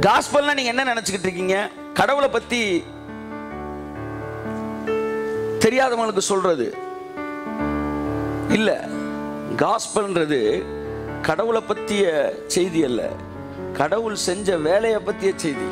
காஸ்பல்னா நீங்க என்ன நினைச்சுக்கிட்டு இருக்கீங்க கடவுளை பத்தி தெரியாதவங்களுக்கு சொல்றது இல்ல காஸ்பல்ன்றது கடவுளை பத்திய செய்தி அல்ல கடவுள் செஞ்ச வேலையை பத்திய செய்தி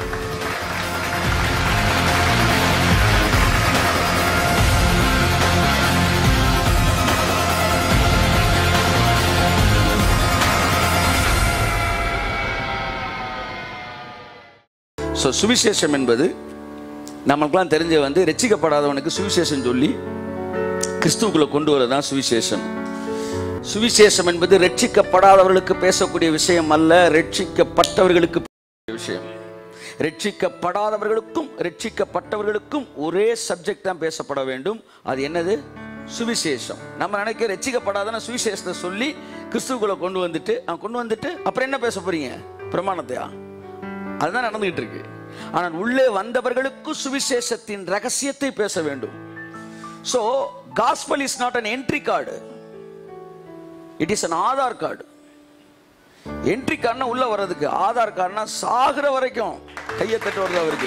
ஸோ சுவிசேஷம் என்பது நமக்கெல்லாம் தெரிஞ்ச வந்து ரட்சிக்கப்படாதவனுக்கு சுவிசேஷம் சொல்லி கிறிஸ்துவுக்குள்ள கொண்டு வரதான் சுவிசேஷம் சுவிசேஷம் என்பது ரட்சிக்கப்படாதவர்களுக்கு பேசக்கூடிய விஷயம் அல்ல ரட்சிக்கப்பட்டவர்களுக்கு பேசக்கூடிய விஷயம் ரட்சிக்கப்படாதவர்களுக்கும் ரட்சிக்கப்பட்டவர்களுக்கும் ஒரே சப்ஜெக்ட் தான் பேசப்பட வேண்டும் அது என்னது சுவிசேஷம் நம்ம நினைக்க ரட்சிக்கப்படாதன சுவிசேஷத்தை சொல்லி கிறிஸ்துவுக்குள்ள கொண்டு வந்துட்டு அவன் கொண்டு வந்துட்டு அப்புறம் என்ன பேச போறீங்க பிரமாணத்தையா அதுதான் நடந்துகிட்டு இருக்கு ஆனால் உள்ளே வந்தவர்களுக்கு சுவிசேஷத்தின் ரகசியத்தை பேச வேண்டும் so gospel is not an entry card it is an Aadhaar card entry கார்டுனா உள்ள வர்றதுக்கு ஆதார் கார்டுனா சாகுற வரைக்கும் கையை தட்டு வருது அவருக்கு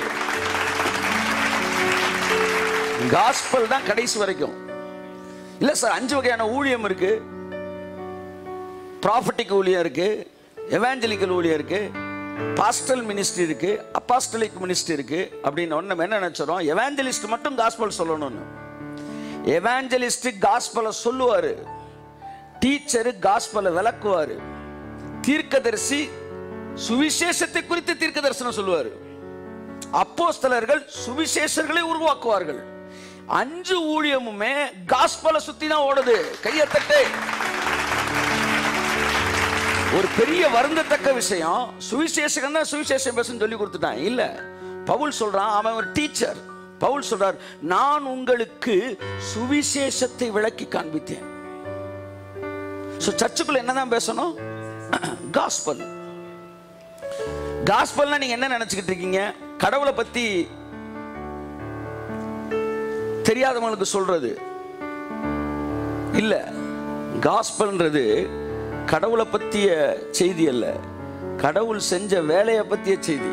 காஸ்பல் தான் கடைசி வரைக்கும் இல்ல சார் அஞ்சு வகையான ஊழியம் இருக்கு ப்ராஃபட்டிக் ஊழியம் இருக்கு எவாஞ்சலிக்கல் ஊழியம் இருக்கு பாஸ்டல் மினிஸ்ட்ரி இருக்கு அப்பாஸ்டலிக் மினிஸ்ட்ரி இருக்கு அப்படின்னு ஒன்று நம்ம என்ன நினைச்சோம் எவாஞ்சலிஸ்ட் மட்டும் காஸ்பல் சொல்லணும்னு எவாஞ்சலிஸ்ட் காஸ்பலை சொல்லுவாரு டீச்சரு காஸ்பலை விளக்குவாரு தீர்க்கதரிசி சுவிசேஷத்தை குறித்து தீர்க்க தரிசனம் சொல்லுவாரு அப்போஸ்தலர்கள் சுவிசேஷர்களை உருவாக்குவார்கள் அஞ்சு ஊழியமுமே காஸ்பலை சுத்தி தான் ஓடுது கையத்தட்டே ஒரு பெரிய வருந்தத்தக்க விஷயம் சுவிசேஷகன் தான் சுவிசேஷம் பேசுன்னு சொல்லி கொடுத்துட்டான் இல்ல பவுல் சொல்றான் அவன் ஒரு டீச்சர் பவுல் சொல்றார் நான் உங்களுக்கு சுவிசேஷத்தை விளக்கி காண்பித்தேன் ஸோ சர்ச்சுக்குள்ள என்னதான் பேசணும் காஸ்பல் காஸ்பல்னா நீங்க என்ன நினைச்சுக்கிட்டு இருக்கீங்க கடவுளை பத்தி தெரியாதவங்களுக்கு சொல்றது இல்ல காஸ்பல்ன்றது கடவுளை பத்திய செய்தி அல்ல கடவுள் செஞ்ச வேலையை பத்திய செய்தி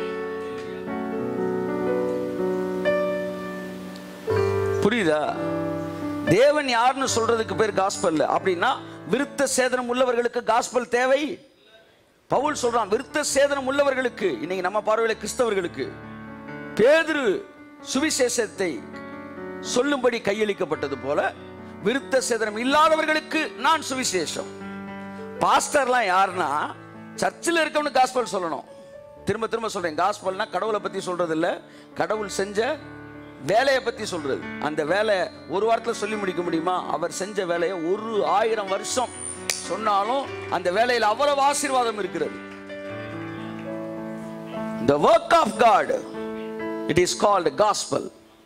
புரியுதா தேவன் யாருன்னு சொல்றதுக்கு பேர் காஸ்பல் அப்படின்னா விருத்த சேதனம் உள்ளவர்களுக்கு காஸ்பல் தேவை பவுல் சொல்றான் விருத்த சேதனம் உள்ளவர்களுக்கு இன்னைக்கு நம்ம பார்வையில கிறிஸ்தவர்களுக்கு பேதுரு சுவிசேஷத்தை சொல்லும்படி கையளிக்கப்பட்டது போல விருத்த சேதனம் இல்லாதவர்களுக்கு நான் சுவிசேஷம் பாஸ்டர்லாம் யாருன்னா சர்ச்சில் இருக்கவனு காஸ்பல் சொல்லணும் திரும்ப திரும்ப சொல்றேன் காஸ்பல்னா கடவுளை பத்தி சொல்றது இல்ல கடவுள் செஞ்ச வேலையை பத்தி சொல்றது அந்த வேலை ஒரு வாரத்தில் சொல்லி முடிக்க முடியுமா அவர் செஞ்ச வேலையை ஒரு ஆயிரம் வருஷம் சொன்னாலும் அந்த வேலையில் அவ்வளவு ஆசீர்வாதம் இருக்கிறது the work of god it is called gospel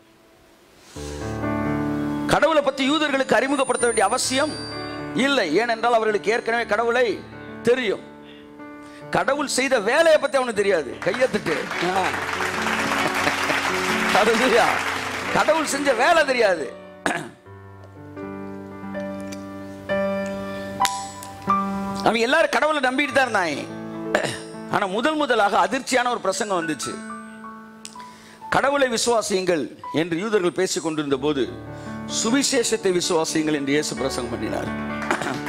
கடவுளை பத்தி யூதர்களுக்கு அறிமுகப்படுத்த வேண்டிய அவசியம் இல்லை ஏனென்றால் அவர்களுக்கு ஏற்கனவே கடவுளை தெரியும் கடவுள் செய்த வேலையை பத்தி அவனுக்கு தெரியாது கையத்துட்டு ஹalleluya. கடவுள் செஞ்ச வேலை தெரியாது அவன் எல்லாரும் கடவுளை நம்பிட்டு தான் இருந்தாங்க ஆனா முதல் முதலாக அதிர்ச்சியான ஒரு பிரசங்கம் வந்துச்சு கடவுளை விசுவாசியுங்கள் என்று யூதர்கள் பேசிக் கொண்டிருந்த போது சுவிசேஷத்தை விசுவாசியுங்கள் என்று இயேசு பிரசங்கம் பண்ணினார்